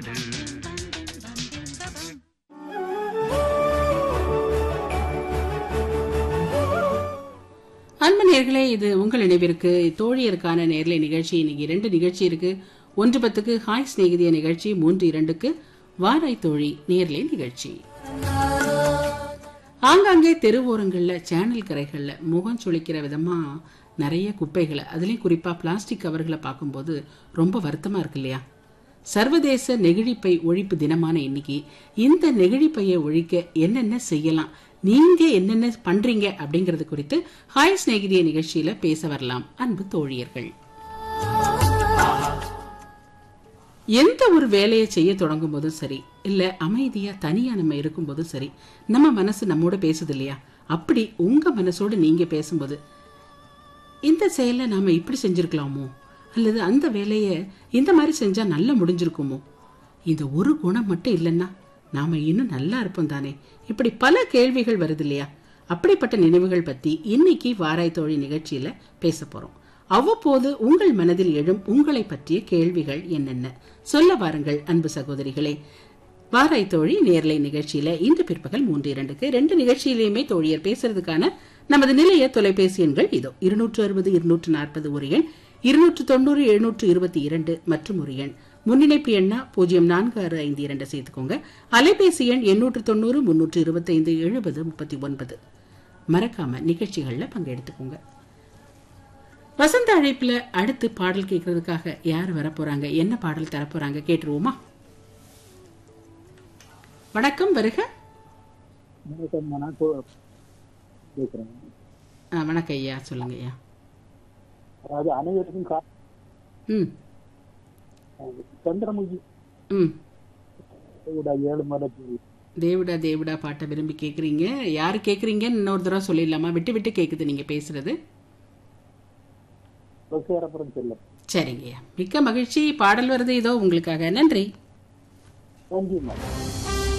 அன்பு நேர்களே இது உங்கள் நினைவிற்கு தோழியருக்கான நேர்லை நிகழ்ச்சி இன்னைக்கு இரண்டு நிகழ்ச்சி இருக்கு ஒன்று பத்துக்கு ஹாய் சிநேகிதிய நிகழ்ச்சி மூன்று இரண்டுக்கு வாராய் தோழி நேர்லை நிகழ்ச்சி ஆங்காங்கே தெருவோரங்கள்ல சேனல் கரைகள்ல முகம் சுளிக்கிற விதமா நிறைய குப்பைகளை அதுலயும் குறிப்பா பிளாஸ்டிக் கவர்களை பார்க்கும்போது ரொம்ப வருத்தமா இருக்கு இல்லையா சர்வதேச நெகிழிப்பை ஒழிப்பு தினமான இன்னைக்கு இந்த நெகிழிப்பையை ஒழிக்க என்னென்ன செய்யலாம் நீங்க என்னென்ன பண்றீங்க அப்படிங்கறது குறித்து ஹாய் சிநேகிதிய நிகழ்ச்சியில பேச வரலாம் அன்பு தோழியர்கள் எந்த ஒரு வேலையை செய்ய தொடங்கும் போதும் சரி இல்ல அமைதியா தனியா நம்ம இருக்கும்போதும் சரி நம்ம மனசு நம்மோட பேசுது இல்லையா அப்படி உங்க மனசோட நீங்க பேசும்போது இந்த செயலை நாம இப்படி செஞ்சிருக்கலாமோ அல்லது அந்த வேலையை இந்த மாதிரி செஞ்சா நல்லா முடிஞ்சிருக்குமோ இந்த ஒரு குணம் மட்டும் இல்லைன்னா நாம இன்னும் நல்லா இருப்போம் தானே இப்படி பல கேள்விகள் வருது இல்லையா அப்படிப்பட்ட நினைவுகள் பத்தி இன்னைக்கு வாராய் தோழி நிகழ்ச்சியில பேச போறோம் அவ்வப்போது உங்கள் மனதில் எழும் உங்களை பற்றிய கேள்விகள் என்னென்ன சொல்ல வாருங்கள் அன்பு சகோதரிகளே வாராய் தோழி நேர்லை நிகழ்ச்சியில இன்று பிற்பகல் மூன்று இரண்டுக்கு ரெண்டு நிகழ்ச்சியிலையுமே தோழியர் பேசுறதுக்கான நமது நிலைய தொலைபேசி எண்கள் இதோ இருநூற்று அறுபது இருநூற்று நாற்பது ஒரு எண் இருநூற்று தொண்ணூறு எழுநூற்று இருபத்தி இரண்டு மற்றும் ஒரு எண் முன்னிணைப்பு எண்ணா பூஜ்ஜியம் நான்கு ஆறு ஐந்து இரண்டு சேர்த்துக்கோங்க அலைபேசி எண் எண்ணூற்று தொண்ணூறு முன்னூற்று இருபத்தைந்து எழுபது முப்பத்தி ஒன்பது மறக்காம நிகழ்ச்சிகள்ல பங்கெடுத்துக்கோங்க வசந்த அழைப்புல அடுத்து பாடல் கேட்கறதுக்காக யார் வர போறாங்க என்ன பாடல் தர போறாங்க கேட்டுருவோமா வணக்கம் வருக வணக்கம் நான் கோ- கேட்கிறேன் ஆ, வணக்கம் ஐயா சொல்லுங்க ஐயா அதாவது அனைவருக்கும் கா- ம் சந்திரமுகி ம் கூட ஏழு மலை பூ. தேவிடா தேவிடா பாட்டை விரும்பி கேட்குறீங்க யார் கேட்குறீங்கன்னு இன்னொரு தடவை சொல்லிடலாமா விட்டு விட்டு கேட்குது நீங்கள் பேசுறது பசுவரப்புறம் செல்லம் சரிங்கய்யா மிக்க மகிழ்ச்சி பாடல் வருது இதோ உங்களுக்காக நன்றி நன்றி மேடம்